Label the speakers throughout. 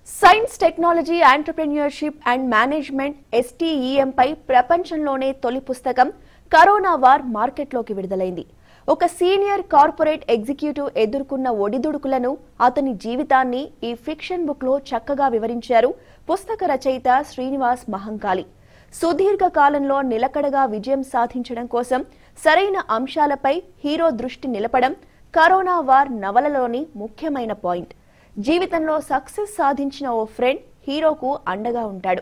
Speaker 1: Science technology entrepreneurship and management STEM పై ప్రపంచంలోనే తొలి పుస్తకం కరోనా వార్ మార్కెట్లోకి విడుదలైంది ఒక సీనియర్ కార్పొరేట్ ఎగ్జిక్యూటివ్ ఎదుర్కొన్న ఒడిదుడుకులను అతని జీవితాన్ని ఈ ఫిక్షన్ బుక్ లో చక్కగా వివరించారు పుస్తక రచయిత శ్రీనివాస్ మహంకాళి సుదీర్ఘ కాలంలో నిలకడగా విజయం సాధించడం కోసం సరైన అంశాలపై హీరో దృష్టి నిలపడం కరోనా వార్ నవలలోని ముఖ్యమైన పాయింట్ జీవితంలో సక్సెస్ సాధించిన ఓ ఫ్రెండ్ హీరోకు అండగా ఉంటాడు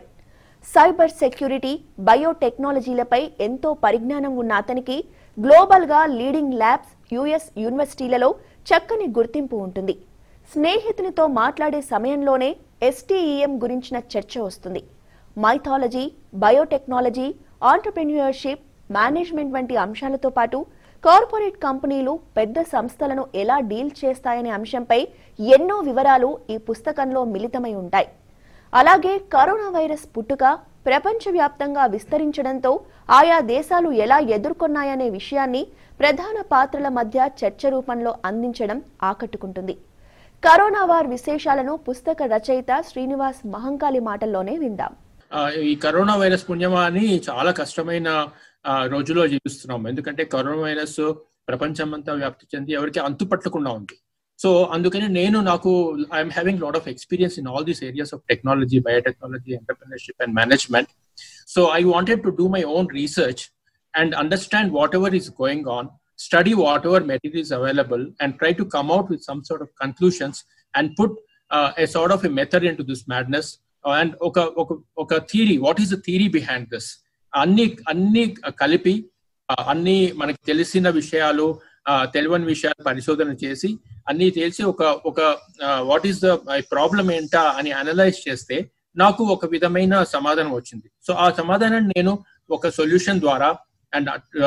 Speaker 1: సైబర్ సెక్యూరిటీ బయోటెక్నాలజీలపై ఎంతో పరిజ్ఞానం ఉన్న అతనికి గ్లోబల్గా లీడింగ్ ల్యాబ్స్ యుఎస్ యూనివర్సిటీలలో చక్కని గుర్తింపు ఉంటుంది స్నేహితునితో మాట్లాడే సమయంలోనే ఎస్టీఈఎం గురించిన చర్చ వస్తుంది మైథాలజీ బయోటెక్నాలజీ ఆంటర్ప్రెన్యూర్షిప్ మేనేజ్మెంట్ వంటి అంశాలతో పాటు కార్పొరేట్ కంపెనీలు పెద్ద సంస్థలను ఎలా డీల్ చేస్తాయనే అంశంపై ఎన్నో వివరాలు ఈ పుస్తకంలో మిళితమై ఉంటాయి అలాగే కరోనా వైరస్ పుట్టుక ప్రపంచవ్యాప్తంగా విస్తరించడంతో ఆయా దేశాలు ఎలా ఎదుర్కొన్నాయనే విషయాన్ని ప్రధాన పాత్రల మధ్య చర్చ రూపంలో అందించడం ఆకట్టుకుంటుంది కరోనా వార్ విశేషాలను పుస్తక రచయిత శ్రీనివాస్ మహంకాళి మాటల్లోనే విందాం
Speaker 2: ఆ, ఈ కరోనా వైరస్ పుణ్యమా అని చాలా కష్టమైన ఆ, రోజుల్లో జీవిస్తున్నాం ఎందుకంటే కరోనా వైరస్ ప్రపంచమంతా వ్యాప్తి చెంది ఎవరికి అంతు పట్టకుండా ఉంది సో అందుకని నేను నాకు I'm having lot of experience in all these areas of technology biotechnology entrepreneurship and management so I wanted to do my own research and understand whatever is going on study whatever material is available and try to come out with some sort of conclusions and put uh, a sort of a method into this madness uh, and ఒక ఒక ఒక theory what is the theory behind this అన్ని అన్ని కలిపి uh, అన్ని మనకి తెలిసిన విషయాలు uh, తెలియని విషయాలు పరిశోధన చేసి అన్ని తెలిసి ఒక ఒక వాట్ ఈస్ ద ప్రాబ్లం ఏంటా అని అనలైజ్ చేస్తే నాకు ఒక విధమైన సమాధానం వచ్చింది సో ఆ సమాధానం నేను ఒక సొల్యూషన్ ద్వారా అండ్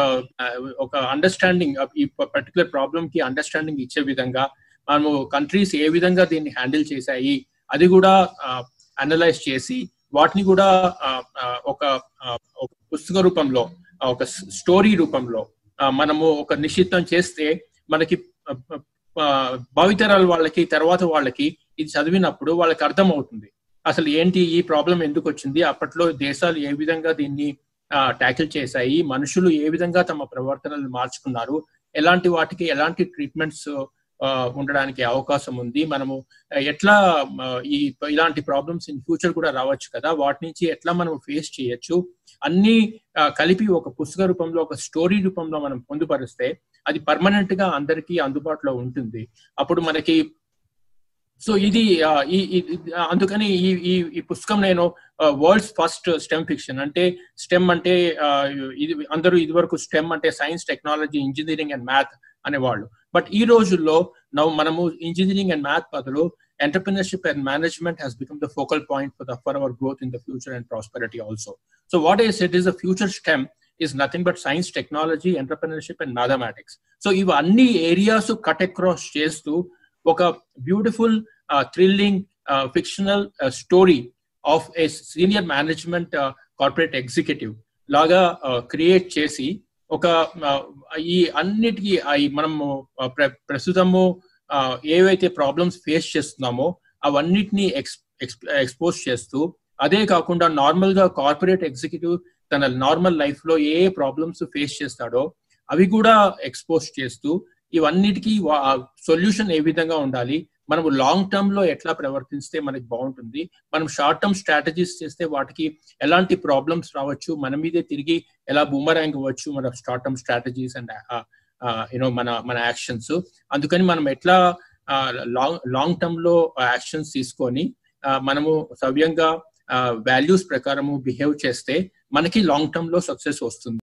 Speaker 2: ఒక అండర్స్టాండింగ్ ఈ పర్టికులర్ ప్రాబ్లమ్ కి అండర్స్టాండింగ్ ఇచ్చే విధంగా మనము కంట్రీస్ ఏ విధంగా దీన్ని హ్యాండిల్ చేశాయి అది కూడా అనలైజ్ చేసి వాటిని కూడా ఆ, ఆ, ఒక ఆ, ఒక పుస్తక రూపంలో ఆ, ఒక స్టోరీ రూపంలో ఆ, మనము ఒక నిశ్చితం చేస్తే మనకి ఆ, ఆ, భావితరాల వాళ్ళకి తర్వాత వాళ్ళకి ఇది చదివినప్పుడు వాళ్ళకి అర్థం అవుతుంది అసలు ఏంటి ఈ ప్రాబ్లం ఎందుకు వచ్చింది అప్పట్లో దేశాలు ఏ విధంగా దీన్ని ట్యాకిల్ చేశాయి మనుషులు ఏ విధంగా తమ ప్రవర్తనలు మార్చుకున్నారు ఎలాంటి వాటికి ఎలాంటి ట్రీట్మెంట్స్ ఉండడానికి అవకాశం ఉంది మనము ఆ, ఎట్లా ఆ, ఈ ఇలాంటి ప్రాబ్లమ్స్ ఇన్ ఫ్యూచర్ కూడా రావచ్చు కదా వాటి నుంచి ఎట్లా మనం ఫేస్ చేయొచ్చు అన్ని ఆ, కలిపి ఒక పుస్తక రూపంలో ఒక స్టోరీ రూపంలో మనం పొందుపరిస్తే అది పర్మనెంట్ గా అందరికీ అందుబాటులో ఉంటుంది అప్పుడు మనకి సో ఇది ఆ, ఈ ఈ- ఈ- అందుకని ఈ ఈ ఈ పుస్తకం నేను వరల్డ్స్ ఫస్ట్ స్టెమ్ ఫిక్షన్ అంటే స్టెమ్ అంటే ఆ, ఇది అందరూ ఇదివరకు స్టెమ్ అంటే science technology engineering and math అనేవాళ్ళు బట్ ఈ రోజుల్లో నవ్వు మనము ఇంజనీరింగ్ అండ్ మ్యాథ్ బదులు entrepreneurship and management has become the focal point for the for our growth in the future and prosperity also. So what I said is the future STEM is nothing but science, technology, entrepreneurship and mathematics. So ఇవన్నీ areas cut across చేస్తూ ఒక beautiful thrilling fictional story of a senior management corporate executive లాగా create చేసి ఒక uh, ఈ అన్నిటికీ ఆ ఈ మనము uh, ప్ర- ప్రస్తుతము uh, ఏవైతే ప్రాబ్లమ్స్ ఫేస్ చేస్తున్నామో అవన్నిటిని ఎక్స్ ఎక్స్పోజ్ చేస్తూ అదే కాకుండా నార్మల్ గా కార్పొరేట్ ఎగ్జిక్యూటివ్ తన నార్మల్ లైఫ్ లో ఏ ఏ ప్రాబ్లమ్స్ ఫేస్ చేస్తాడో అవి కూడా ఎక్స్పోజ్ చేస్తూ ఇవన్నిటికీ సొల్యూషన్ ఏ విధంగా ఉండాలి మనము లాంగ్ టర్మ్ లో ఎట్లా ప్రవర్తిస్తే మనకి బాగుంటుంది మనం షార్ట్ టర్మ్ స్ట్రాటజీస్ చేస్తే వాటికి ఎలాంటి ప్రాబ్లమ్స్ రావచ్చు మన మీదే తిరిగి ఎలా బూమరాంగ్ అవ్వచ్చు మన short term strategies and you know మన మన యాక్షన్స్ అందుకని మనం ఎట్లా లాంగ్ లాంగ్ టర్మ్ లో యాక్షన్స్ తీసుకొని ఆ, మనము సవ్యంగా వాల్యూస్ ప్రకారము బిహేవ్ చేస్తే మనకి లాంగ్ టర్మ్ లో సక్సెస్ వస్తుంది